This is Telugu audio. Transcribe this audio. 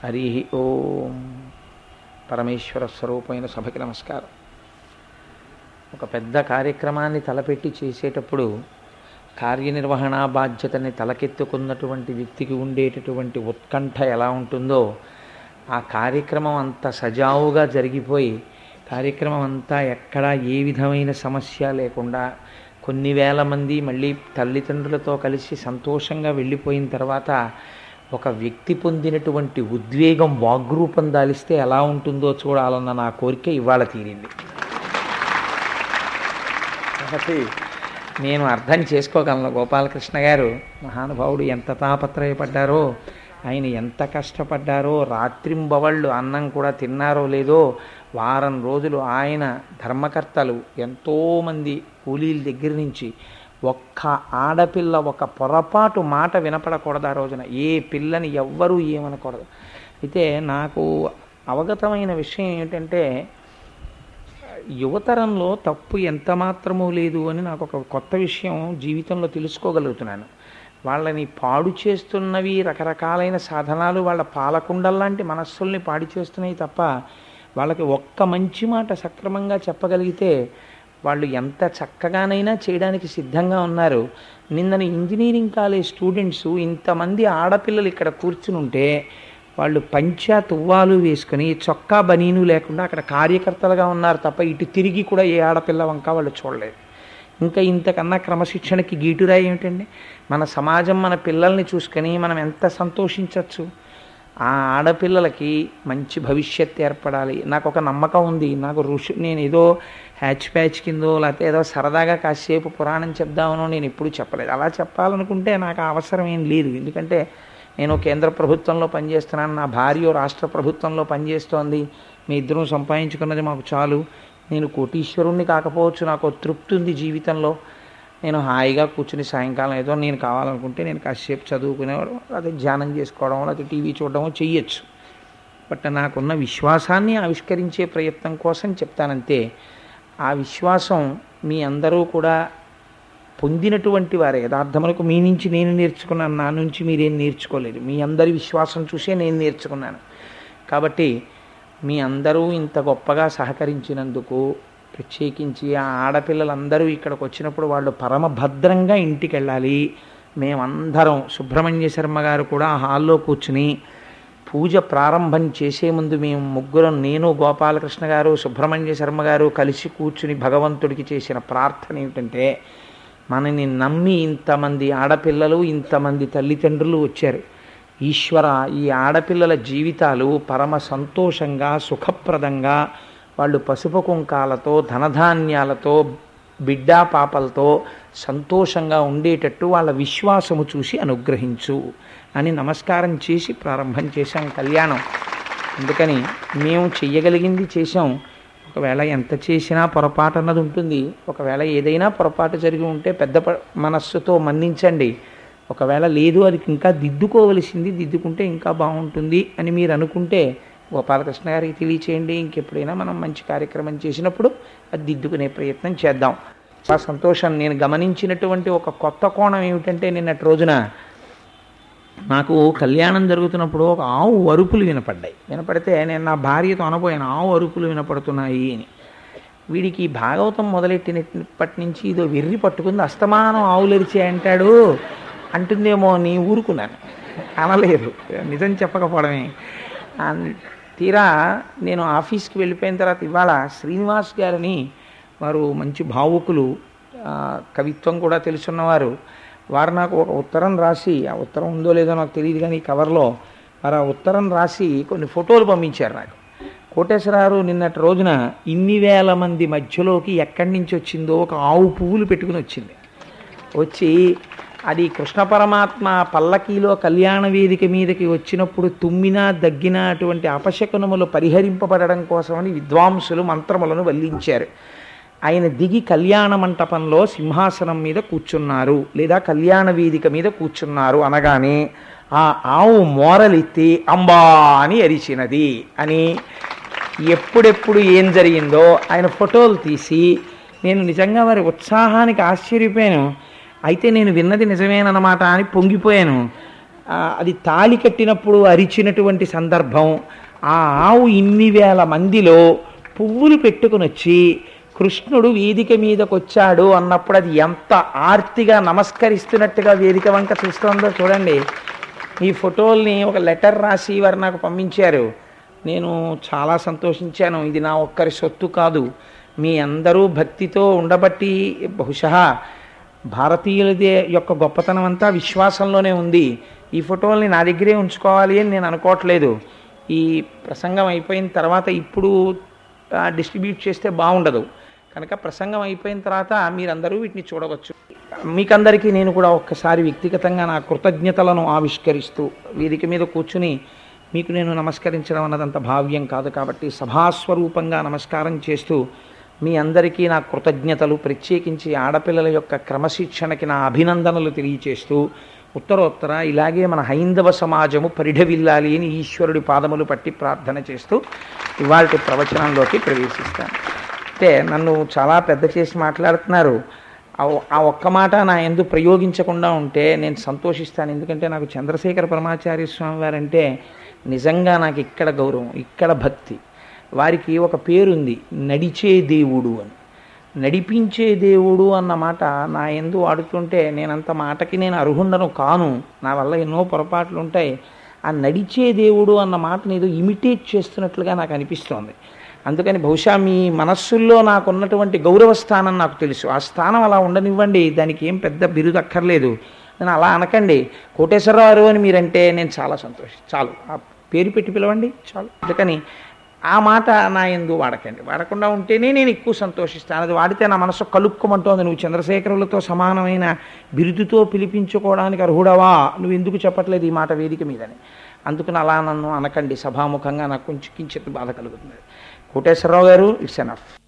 హరి ఓం పరమేశ్వర స్వరూపమైన సభకి నమస్కారం ఒక పెద్ద కార్యక్రమాన్ని తలపెట్టి చేసేటప్పుడు కార్యనిర్వహణ బాధ్యతని తలకెత్తుకున్నటువంటి వ్యక్తికి ఉండేటటువంటి ఉత్కంఠ ఎలా ఉంటుందో ఆ కార్యక్రమం అంత సజావుగా జరిగిపోయి కార్యక్రమం అంతా ఎక్కడా ఏ విధమైన సమస్య లేకుండా కొన్ని వేల మంది మళ్ళీ తల్లిదండ్రులతో కలిసి సంతోషంగా వెళ్ళిపోయిన తర్వాత ఒక వ్యక్తి పొందినటువంటి ఉద్వేగం వాగ్రూపం దాలిస్తే ఎలా ఉంటుందో చూడాలన్న నా కోరిక ఇవాళ తీరింది కాబట్టి నేను అర్థం చేసుకోగలను గోపాలకృష్ణ గారు మహానుభావుడు ఎంత తాపత్రయపడ్డారో ఆయన ఎంత కష్టపడ్డారో రాత్రింబవళ్ళు అన్నం కూడా తిన్నారో లేదో వారం రోజులు ఆయన ధర్మకర్తలు ఎంతోమంది కూలీల దగ్గర నుంచి ఒక్క ఆడపిల్ల ఒక పొరపాటు మాట వినపడకూడదు ఆ రోజున ఏ పిల్లని ఎవ్వరూ ఏమనకూడదు అయితే నాకు అవగతమైన విషయం ఏంటంటే యువతరంలో తప్పు ఎంత మాత్రమూ లేదు అని నాకు ఒక కొత్త విషయం జీవితంలో తెలుసుకోగలుగుతున్నాను వాళ్ళని పాడు చేస్తున్నవి రకరకాలైన సాధనాలు వాళ్ళ పాలకుండల్లాంటి మనస్సుల్ని పాడు చేస్తున్నాయి తప్ప వాళ్ళకి ఒక్క మంచి మాట సక్రమంగా చెప్పగలిగితే వాళ్ళు ఎంత చక్కగానైనా చేయడానికి సిద్ధంగా ఉన్నారు నిన్నని ఇంజనీరింగ్ కాలేజ్ స్టూడెంట్స్ ఇంతమంది ఆడపిల్లలు ఇక్కడ కూర్చుని ఉంటే వాళ్ళు పంచా తువ్వాలు వేసుకుని చొక్కా బనీను లేకుండా అక్కడ కార్యకర్తలుగా ఉన్నారు తప్ప ఇటు తిరిగి కూడా ఏ ఆడపిల్ల వంక వాళ్ళు చూడలేదు ఇంకా ఇంతకన్నా క్రమశిక్షణకి గీటురాయి ఏమిటండి మన సమాజం మన పిల్లల్ని చూసుకొని మనం ఎంత సంతోషించవచ్చు ఆ ఆడపిల్లలకి మంచి భవిష్యత్తు ఏర్పడాలి నాకు ఒక నమ్మకం ఉంది నాకు ఋషి నేను ఏదో హ్యాచ్ ప్యాచ్ కిందో లేకపోతే ఏదో సరదాగా కాసేపు పురాణం చెప్దామనో నేను ఎప్పుడూ చెప్పలేదు అలా చెప్పాలనుకుంటే నాకు ఆ అవసరం ఏం లేదు ఎందుకంటే నేను కేంద్ర ప్రభుత్వంలో పనిచేస్తున్నాను నా భార్య రాష్ట్ర ప్రభుత్వంలో పనిచేస్తోంది మీ ఇద్దరం సంపాదించుకున్నది మాకు చాలు నేను కోటీశ్వరుణ్ణి కాకపోవచ్చు నాకు తృప్తి ఉంది జీవితంలో నేను హాయిగా కూర్చుని సాయంకాలం ఏదో నేను కావాలనుకుంటే నేను కాసేపు చదువుకునేవాడు అదే ధ్యానం చేసుకోవడం లేకపోతే టీవీ చూడడమో చెయ్యొచ్చు బట్ నాకున్న విశ్వాసాన్ని ఆవిష్కరించే ప్రయత్నం కోసం చెప్తానంతే ఆ విశ్వాసం మీ అందరూ కూడా పొందినటువంటి వారే యథార్థములకు మీ నుంచి నేను నేర్చుకున్నాను నా నుంచి మీరేం నేర్చుకోలేదు మీ అందరి విశ్వాసం చూసే నేను నేర్చుకున్నాను కాబట్టి మీ అందరూ ఇంత గొప్పగా సహకరించినందుకు ప్రత్యేకించి ఆ ఆడపిల్లలందరూ ఇక్కడికి వచ్చినప్పుడు వాళ్ళు పరమభద్రంగా ఇంటికి వెళ్ళాలి మేమందరం సుబ్రహ్మణ్య శర్మ గారు కూడా ఆ హాల్లో కూర్చుని పూజ ప్రారంభం చేసే ముందు మేము ముగ్గురం నేను గోపాలకృష్ణ గారు సుబ్రహ్మణ్య శర్మ గారు కలిసి కూర్చుని భగవంతుడికి చేసిన ప్రార్థన ఏమిటంటే మనని నమ్మి ఇంతమంది ఆడపిల్లలు ఇంతమంది తల్లిదండ్రులు వచ్చారు ఈశ్వర ఈ ఆడపిల్లల జీవితాలు పరమ సంతోషంగా సుఖప్రదంగా వాళ్ళు పసుపు కుంకాలతో ధనధాన్యాలతో బిడ్డా పాపలతో సంతోషంగా ఉండేటట్టు వాళ్ళ విశ్వాసము చూసి అనుగ్రహించు అని నమస్కారం చేసి ప్రారంభం చేశాం కళ్యాణం అందుకని మేము చెయ్యగలిగింది చేశాం ఒకవేళ ఎంత చేసినా పొరపాటు అన్నది ఉంటుంది ఒకవేళ ఏదైనా పొరపాటు జరిగి ఉంటే పెద్ద మనస్సుతో మన్నించండి ఒకవేళ లేదు అది ఇంకా దిద్దుకోవలసింది దిద్దుకుంటే ఇంకా బాగుంటుంది అని మీరు అనుకుంటే గోపాలకృష్ణ గారికి తెలియచేయండి ఇంకెప్పుడైనా మనం మంచి కార్యక్రమం చేసినప్పుడు అది దిద్దుకునే ప్రయత్నం చేద్దాం చాలా సంతోషం నేను గమనించినటువంటి ఒక కొత్త కోణం ఏమిటంటే నిన్నటి రోజున నాకు కళ్యాణం జరుగుతున్నప్పుడు ఒక ఆవు అరుపులు వినపడ్డాయి వినపడితే నేను నా భార్యతో అనబోయాను ఆవు అరుపులు వినపడుతున్నాయి అని వీడికి భాగవతం మొదలెట్టినప్పటి నుంచి ఇదో వెర్రి పట్టుకుంది అస్తమానం ఆవులరిచే అంటాడు అంటుందేమో నీ ఊరుకున్నాను అనలేదు నిజం చెప్పకపోవడమే తీరా నేను ఆఫీస్కి వెళ్ళిపోయిన తర్వాత ఇవాళ శ్రీనివాస్ గారిని వారు మంచి భావుకులు కవిత్వం కూడా తెలుసున్నవారు వారు నాకు ఒక ఉత్తరం రాసి ఆ ఉత్తరం ఉందో లేదో నాకు తెలియదు కానీ కవర్లో వారు ఆ ఉత్తరం రాసి కొన్ని ఫోటోలు పంపించారు నాకు కోటేశ్వరరావు నిన్నటి రోజున ఇన్ని వేల మంది మధ్యలోకి ఎక్కడి నుంచి వచ్చిందో ఒక ఆవు పువ్వులు పెట్టుకుని వచ్చింది వచ్చి అది కృష్ణ పరమాత్మ పల్లకీలో కళ్యాణ వేదిక మీదకి వచ్చినప్పుడు తుమ్మినా దగ్గిన అటువంటి అపశకునములు పరిహరింపబడడం కోసమని విద్వాంసులు మంత్రములను వల్లించారు ఆయన దిగి కళ్యాణ మంటపంలో సింహాసనం మీద కూర్చున్నారు లేదా కళ్యాణ వేదిక మీద కూర్చున్నారు అనగానే ఆ ఆవు మోరలెత్తి అంబా అని అరిచినది అని ఎప్పుడెప్పుడు ఏం జరిగిందో ఆయన ఫోటోలు తీసి నేను నిజంగా వారి ఉత్సాహానికి ఆశ్చర్యపోయాను అయితే నేను విన్నది నిజమేనన్నమాట అని పొంగిపోయాను ఆ, అది తాళి కట్టినప్పుడు అరిచినటువంటి సందర్భం ఆ ఆవు ఇన్ని వేల మందిలో పువ్వులు పెట్టుకుని వచ్చి కృష్ణుడు వేదిక మీదకి వచ్చాడు అన్నప్పుడు అది ఎంత ఆర్తిగా నమస్కరిస్తున్నట్టుగా వేదిక వంక చూస్తోందో చూడండి ఈ ఫోటోల్ని ఒక లెటర్ రాసి వారు నాకు పంపించారు నేను చాలా సంతోషించాను ఇది నా ఒక్కరి సొత్తు కాదు మీ అందరూ భక్తితో ఉండబట్టి బహుశా భారతీయులదే యొక్క గొప్పతనం అంతా విశ్వాసంలోనే ఉంది ఈ ఫోటోల్ని నా దగ్గరే ఉంచుకోవాలి అని నేను అనుకోవట్లేదు ఈ ప్రసంగం అయిపోయిన తర్వాత ఇప్పుడు డిస్ట్రిబ్యూట్ చేస్తే బాగుండదు కనుక ప్రసంగం అయిపోయిన తర్వాత మీరందరూ వీటిని చూడవచ్చు మీకందరికీ నేను కూడా ఒక్కసారి వ్యక్తిగతంగా నా కృతజ్ఞతలను ఆవిష్కరిస్తూ వేదిక మీద కూర్చుని మీకు నేను నమస్కరించడం అన్నదంత భావ్యం కాదు కాబట్టి సభాస్వరూపంగా నమస్కారం చేస్తూ మీ అందరికీ నా కృతజ్ఞతలు ప్రత్యేకించి ఆడపిల్లల యొక్క క్రమశిక్షణకి నా అభినందనలు తెలియచేస్తూ ఉత్తరోత్తర ఇలాగే మన హైందవ సమాజము పరిఢవిల్లాలి అని ఈశ్వరుడి పాదములు పట్టి ప్రార్థన చేస్తూ ఇవాళ ప్రవచనంలోకి ప్రవేశిస్తాను అంటే నన్ను చాలా పెద్ద చేసి మాట్లాడుతున్నారు ఆ ఒ- ఆ ఒక్క మాట నా ఎందు ప్రయోగించకుండా ఉంటే నేను సంతోషిస్తాను ఎందుకంటే నాకు చంద్రశేఖర పరమాచార్య స్వామి వారంటే నిజంగా నాకు ఇక్కడ గౌరవం ఇక్కడ భక్తి వారికి ఒక పేరుంది నడిచే దేవుడు అని నడిపించే దేవుడు అన్న మాట నా ఎందు వాడుతుంటే నేనంత మాటకి నేను అర్హుండను కాను నా వల్ల ఎన్నో పొరపాట్లు ఉంటాయి ఆ నడిచే దేవుడు అన్న మాటని ఏదో ఇమిటేట్ చేస్తున్నట్లుగా నాకు అనిపిస్తోంది అందుకని బహుశా మీ మనస్సుల్లో నాకున్నటువంటి గౌరవ స్థానం నాకు తెలుసు ఆ స్థానం అలా ఉండనివ్వండి దానికి ఏం పెద్ద బిరుదు అక్కర్లేదు నేను అలా అనకండి కోటేశ్వరరావు అని మీరంటే నేను చాలా సంతోషం చాలు ఆ పేరు పెట్టి పిలవండి చాలు అందుకని ఆ మాట నా ఎందు వాడకండి వాడకుండా ఉంటేనే నేను ఎక్కువ సంతోషిస్తాను అది వాడితే నా మనసు కలుక్కుమంటోంది నువ్వు చంద్రశేఖరులతో సమానమైన బిరుదుతో పిలిపించుకోవడానికి అర్హుడవా నువ్వు ఎందుకు చెప్పట్లేదు ఈ మాట వేదిక మీదని అందుకని అలా నన్ను అనకండి సభాముఖంగా నాకు కొంచెం కించిత్ బాధ కలుగుతుంది కోటేశ్వరరావు గారు ఇట్స్ ఎనఫ్